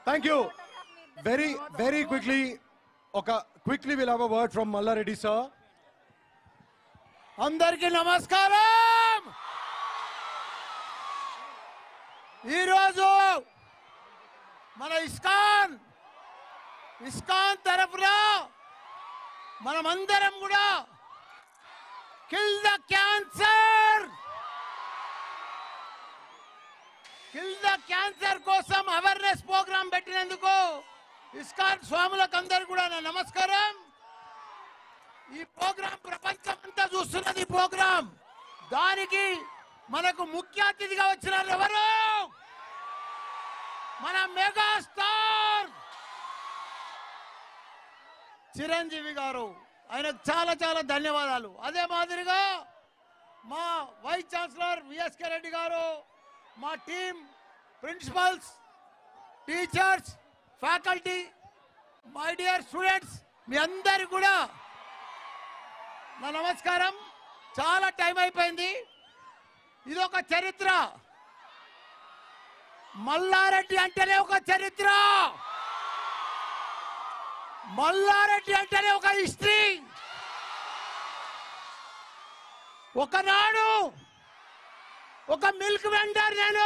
thank you very very quickly ఒక quickly will have a word from Malla Reddy sir అందరికీ నమస్కారం ఈరోజు మన ఇస్కాన్ ఇస్కాన్ తరఫున మనమందరం కూడా kill the cancer kill the cancer కోసం అవేర్నెస్ ప్రోగ్రాం పెట్టినందుకు ఇస్కాన్ స్వాములకు అందరు కూడా నా నమస్కారం ఈ ప్రోగ్రాం ప్రపంచం అంతా చూస్తున్నది ఈ ప్రోగ్రాం దానికి మనకు ముఖ్య అతిథిగా వచ్చినారు ఎవరు మన మెగా స్టార్ చిరంజీవి గారు ఆయనకు చాలా చాలా ధన్యవాదాలు అదే మాదిరిగా మా వైస్ ఛాన్సలర్ విఎస్కే రెడ్డి గారు మా team principals teachers faculty my dear students మీ అందరు కూడా నా నమస్కారం చాలా టైం అయిపోయింది ఇది ఒక చరిత్ర మల్లారెడ్డి అంటేనే ఒక చరిత్ర మల్లారెడ్డి అంటేనే ఒక హిస్టరీ ఒకనాడు ఒక మిల్క్ వెండర్ నేను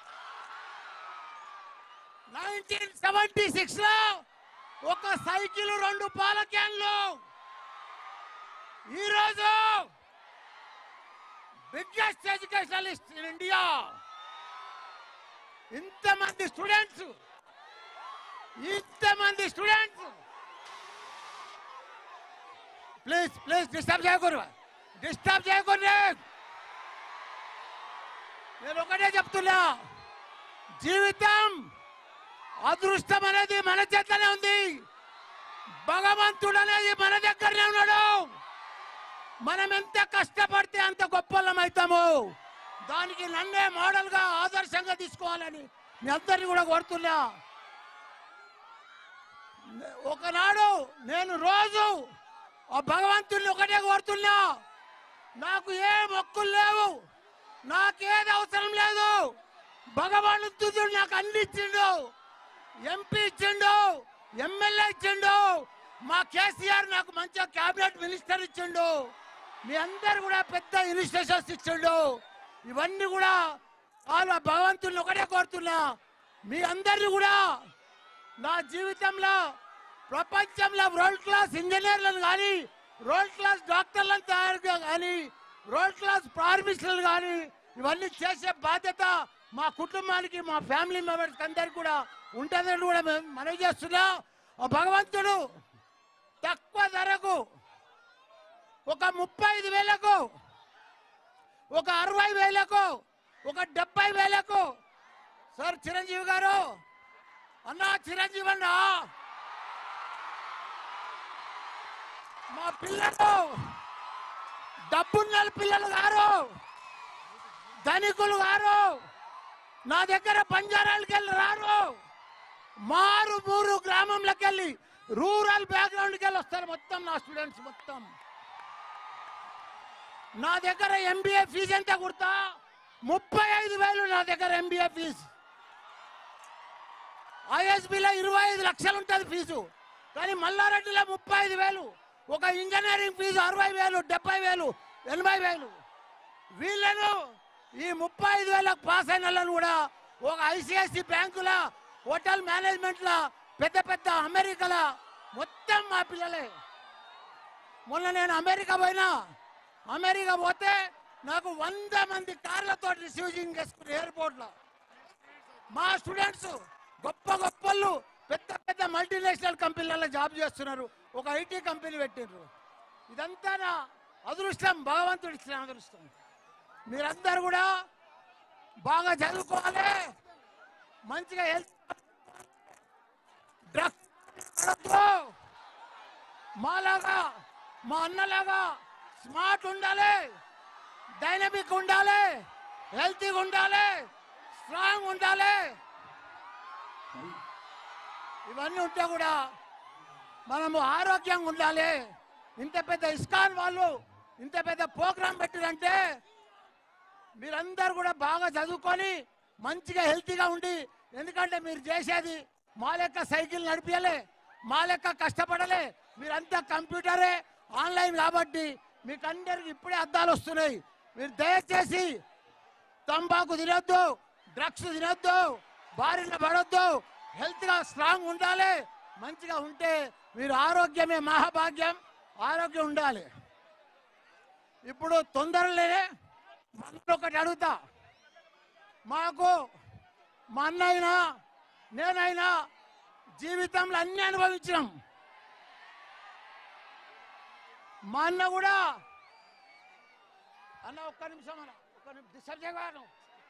నైన్టీన్ సెవెంటీ సిక్స్ లో ఒక సైకిల్ రెండు పాల క్యాన్లు ఈరోజు బిగ్గెస్ట్ ఎడ్యుకేషనలిస్ట్ ఇన్ ఇండియా ఇంతమంది స్టూడెంట్స్ ఇంతమంది స్టూడెంట్స్ ప్లీజ్ ప్లీజ్ డిస్టర్బ్ చేయకూడదు డిస్టర్బ్ చేయకూడదు నేను ఒకటే చెప్తున్నా జీవితం అదృష్టం అనేది మన చేతనే ఉంది భగవంతుడు అనేది మన దగ్గరనే ఉన్నాడు మనం ఎంత కష్టపడితే అంత గొప్పలం అవుతాము దానికి నన్నే మోడల్ గా ఆదర్శంగా తీసుకోవాలని మీ అందరిని కూడా కోరుతున్నా ఒకనాడు నేను రోజు ఆ భగవంతుడిని ఒకటే కోరుతున్నా నాకు ఏ మొక్కులు లేవు నాకేది అవసరం లేదు భగవంతుడు నాకు అన్ని ఇచ్చిండు ఎంపీ ఇచ్చిండు ఎమ్మెల్యే ఇచ్చిండు మా కేసీఆర్ నాకు మంచిగా క్యాబినెట్ మినిస్టర్ ఇచ్చిండు మీ అందరు కూడా పెద్ద ఇన్స్టిట్యూషన్స్ ఇచ్చిండు ఇవన్నీ కూడా వాళ్ళ భగవంతుని ఒకటే కోరుతున్నా మీ అందరిని కూడా నా జీవితంలో ప్రపంచంలో వరల్డ్ క్లాస్ ఇంజనీర్లను కానీ వరల్డ్ క్లాస్ డాక్టర్లను తయారు కానీ వరల్డ్ క్లాస్ ఫార్మిస్టులు కానీ ఇవన్నీ చేసే బాధ్యత మా కుటుంబానికి మా ఫ్యామిలీ మెంబర్స్ అందరికి కూడా ఉంటుందని కూడా మేము మనవి చేస్తున్నా ఆ భగవంతుడు తక్కువ ధరకు ఒక ముప్పై ఐదు వేలకు ఒక అరవై వేలకు ఒక డెబ్బై వేలకు సార్ చిరంజీవి గారు అన్నా చిరంజీవి అన్నా మా పిల్లలు డబ్బున్న పిల్లలు గారు ధనికులు గారు నా దగ్గర బంజారాలకి వెళ్ళి రారు మారు మూరు గ్రామంలోకి వెళ్ళి రూరల్ బ్యాక్గ్రౌండ్కి వెళ్ళి వస్తారు మొత్తం నా స్టూడెంట్స్ మొత్తం నా దగ్గర ఎంబీఏ ఫీజు ఎంత కుడతా ముప్పై ఐదు వేలు నా దగ్గర ఎంబీఏ ఫీజు ఐఎస్బిలో ఇరవై ఐదు లక్షలు ఉంటుంది ఫీజు కానీ మల్లారెడ్డిలో ముప్పై ఐదు వేలు ఒక ఇంజనీరింగ్ ఫీజు అరవై వేలు డెబ్బై వేలు ఎనభై వేలు వీళ్ళను ఈ ముప్పై ఐదు వేలకు పాస్ అయిన వాళ్ళను కూడా ఒక ఐసిఐసి బ్యాంకుల హోటల్ మేనేజ్మెంట్ల పెద్ద పెద్ద అమెరికాల మొత్తం మా పిల్లలే మొన్న నేను అమెరికా పోయినా అమెరికా పోతే నాకు వంద మంది కార్లతో రిసీవింగ్ చేసుకుని ఎయిర్పోర్ట్లో మా స్టూడెంట్స్ గొప్ప గొప్పలు పెద్ద పెద్ద మల్టీనేషనల్ కంపెనీలలో జాబ్ చేస్తున్నారు ఒక ఐటీ కంపెనీ పెట్టిండ్రు ఇదంతా నా అదృష్టం భగవంతుడు ఇచ్చిన అదృష్టం మీరందరూ కూడా బాగా చదువుకోవాలి మంచిగా హెల్త్ డ్రగ్స్ మాలాగా మా అన్నలాగా స్మార్ట్ ఉండాలి డైనమిక్ ఉండాలి హెల్తీగా ఉండాలి స్ట్రాంగ్ ఉండాలి ఇవన్నీ ఉంటే కూడా మనము ఆరోగ్యంగా ఉండాలి ఇంత పెద్ద ఇస్కాన్ వాళ్ళు ఇంత పెద్ద ప్రోగ్రాం పెట్టిరంటే మీరందరూ కూడా బాగా చదువుకొని మంచిగా హెల్తీగా ఉండి ఎందుకంటే మీరు చేసేది మా లెక్క సైకిల్ నడిపియలే మా లెక్క కష్టపడలే మీరంతా కంప్యూటరే ఆన్లైన్ కాబట్టి మీకు అందరికి ఇప్పుడే అద్దాలు వస్తున్నాయి మీరు దయచేసి తంబాకు తినొద్దు డ్రగ్స్ తినొద్దు బారిన పడొద్దు హెల్త్ గా స్ట్రాంగ్ ఉండాలి మంచిగా ఉంటే మీరు ఆరోగ్యమే మహాభాగ్యం ఆరోగ్యం ఉండాలి ఇప్పుడు తొందరలేనే మళ్ళీ ఒకటి అడుగుతా మాకు మా అన్నైనా నేనైనా జీవితంలో అన్ని అనుభవించినాం మా అన్న కూడా అన్న ఒక్క నిమిషం అన్న ఒక్క నిమిషం డిస్టర్బ్ చేయగాను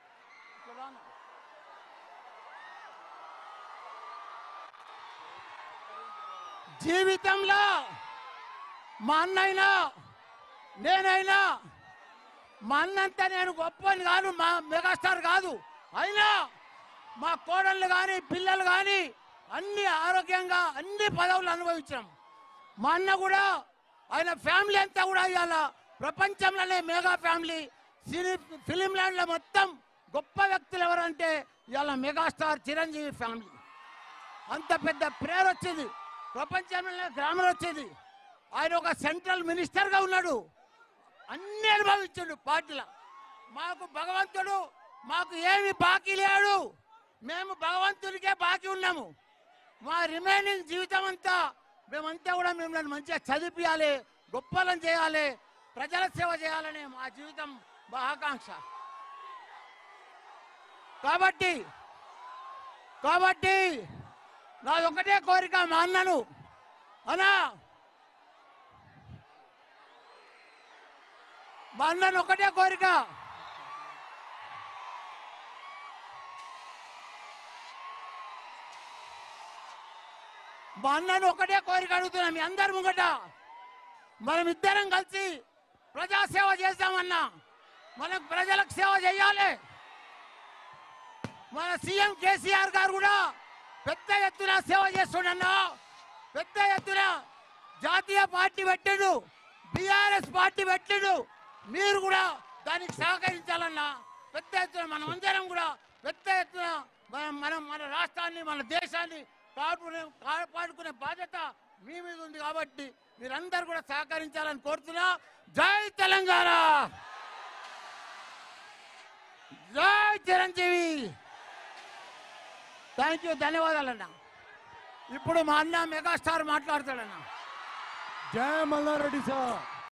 జీవితంలో మా అన్నైనా నేనైనా మా అన్నంతా నేను గొప్పని కాదు మా మెగాస్టార్ కాదు అయినా మా కోడళ్ళు కానీ పిల్లలు కానీ అన్ని ఆరోగ్యంగా అన్ని పదవులు అనుభవించాం మా అన్న కూడా ఆయన ఫ్యామిలీ అంతా కూడా ఇవాళ ప్రపంచంలోనే మెగా ఫ్యామిలీ సినీ ఫిలిం ల్యాండ్లో మొత్తం గొప్ప వ్యక్తులు ఎవరంటే ఇవాళ మెగాస్టార్ చిరంజీవి ఫ్యామిలీ అంత పెద్ద ప్రేయర్ వచ్చింది ప్రపంచంలోనే గ్రామర్ వచ్చింది ఆయన ఒక సెంట్రల్ మినిస్టర్గా ఉన్నాడు అన్ని అనుభవించాడు పార్టీలో మాకు భగవంతుడు మాకు ఏమి బాకీ లేడు మేము భగవంతునికే బాకీ ఉన్నాము మా రిమైనింగ్ జీవితం అంతా మేమంతా కూడా మిమ్మల్ని మంచిగా చదివియాలి గొప్పలను చేయాలి ప్రజల సేవ చేయాలనే మా జీవితం మా ఆకాంక్ష కాబట్టి కాబట్టి నాది ఒకటే కోరిక మా అన్నను అన్నా మా అన్నను ఒకటే కోరిక మా అన్నను ఒకటే కోరిక అడుగుతున్నా మీ అందరి ముంగట మనం ఇద్దరం కలిసి ప్రజాసేవ చేద్దామన్నా మనం ప్రజలకు సేవ చేయాలి మన సీఎం కేసీఆర్ గారు కూడా పెద్ద ఎత్తున సేవ చేస్తుండన్నా పెద్ద ఎత్తున జాతీయ పార్టీ పెట్టిండు బీఆర్ఎస్ పార్టీ పెట్టిండు మీరు కూడా దానికి సహకరించాలన్నా పెద్ద ఎత్తున మనం అందరం కూడా పెద్ద ఎత్తున మనం మనం మన రాష్ట్రాన్ని మన దేశాన్ని కాపాడుకునే కాపాడుకునే బాధ్యత మీ మీద ఉంది కాబట్టి మీరందరూ కూడా సహకరించాలని కోరుతున్నా జై తెలంగాణ జై చిరంజీవి థ్యాంక్ యూ ధన్యవాదాలన్న ఇప్పుడు మా అన్న మెగాస్టార్ మాట్లాడతాడన్న జయ మల్లారెడ్డి సార్